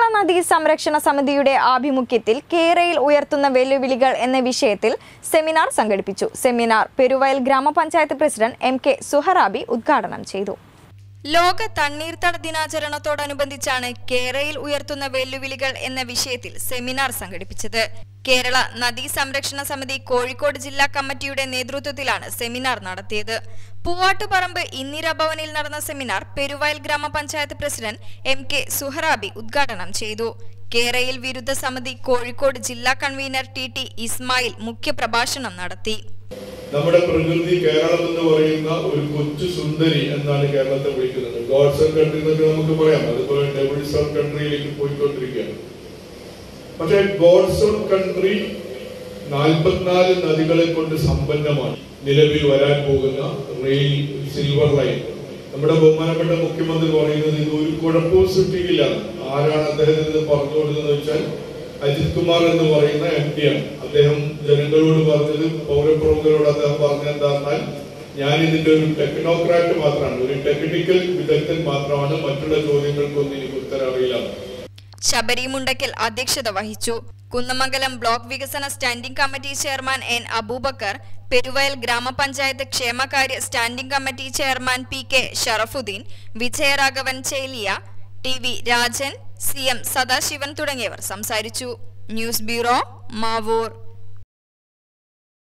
കേരള നദീ സംരക്ഷണ സമിതിയുടെ ആഭിമുഖ്യത്തിൽ കേരയിൽ ഉയർത്തുന്ന വെല്ലുവിളികൾ എന്ന വിഷയത്തിൽ സെമിനാർ സംഘടിപ്പിച്ചു സെമിനാർ പെരുവയൽ ഗ്രാമപഞ്ചായത്ത് പ്രസിഡന്റ് എം കെ സുഹറാബി ഉദ്ഘാടനം ചെയ്തു ലോക തണ്ണീർത്തട ദിനാചരണത്തോടനുബന്ധിച്ചാണ് കേരയിൽ ഉയർത്തുന്ന വെല്ലുവിളികൾ എന്ന വിഷയത്തിൽ സെമിനാർ സംഘടിപ്പിച്ചത് കേരള നദീ സംരക്ഷണ സമിതി കോഴിക്കോട് ജില്ലാ കമ്മിറ്റിയുടെ നേതൃത്വത്തിലാണ് സെമിനാർ നടത്തിയത് പൂവാട്ടുപറമ്പ് ഇന്ദിര ഭവനിൽ നടന്ന സെമിനാർ പെരുവയൽ ഗ്രാമപഞ്ചായത്ത് പ്രസിഡന്റ് എം കെ സുഹറാബി ഉദ്ഘാടനം ചെയ്തു കേരയിൽ വിരുദ്ധ സമിതി കോഴിക്കോട് ജില്ലാ കൺവീനർ ടി ടി ഇസ്മായിൽ മുഖ്യപ്രഭാഷണം നടത്തി നമ്മുടെ പ്രകൃതി കേരളം എന്ന് പറയുന്ന ഒരു കൊച്ചു സുന്ദരി എന്നാണ് കേരളത്തെ വിളിക്കുന്നത് ഗോഡ്സ് ഓഫ് കൺട്രി എന്നൊക്കെ നമുക്ക് പറയാം അതുപോലെ ഡെവിൾസ് ഓഫ് കൺട്രിയിലേക്ക് പോയിക്കൊണ്ടിരിക്കുകയാണ് പക്ഷേ ഗോഡ്സ് ഓഫ് കൺട്രി നാൽപ്പത്തിനാല് നദികളെ കൊണ്ട് സമ്പന്നമാണ് നിലവിൽ വരാൻ പോകുന്ന റെയിൽ സിൽവർ ലൈൻ നമ്മുടെ ബഹുമാനപ്പെട്ട മുഖ്യമന്ത്രി പറയുന്നത് ഇത് ഒരു കുഴപ്പവും സൃഷ്ടിക്കില്ല ആരാണ് അദ്ദേഹത്തിന് ഇത് പറഞ്ഞു കൊടുത്തതെന്ന് വെച്ചാൽ അജിത് കുമാർ എന്ന് പറയുന്ന എം പി ആണ് അദ്ദേഹം ജനങ്ങളോട് പറഞ്ഞത് പൗരപ്രമുഖരോട് അദ്ദേഹം പറഞ്ഞെന്താന്നാൽ ഞാൻ ഇതിന്റെ ഒരു ടെക്നോക്രാറ്റ് മാത്രമാണ് ഒരു ടെക്നിക്കൽ വിദഗ്ധൻ മാത്രമാണ് മറ്റുള്ള ചോദ്യങ്ങൾക്കൊന്നും എനിക്ക് ഉത്തരം അറിയില്ല ശബരി മുണ്ടക്കൽ അധ്യക്ഷത വഹിച്ചു കുന്നമംഗലം ബ്ലോക്ക് വികസന standing committee chairman N Abubakar Peruvayal grama panchayat ക്ഷേമകാര്യ standing committee chairman P K Sharafuddin Vijayaraghavan Cheliya T V Rajan C M Sadasivan തുടങ്ങിയവർ സംസാരിച്ചു ന്യൂസ് ബ്യൂറോ മാവൂർ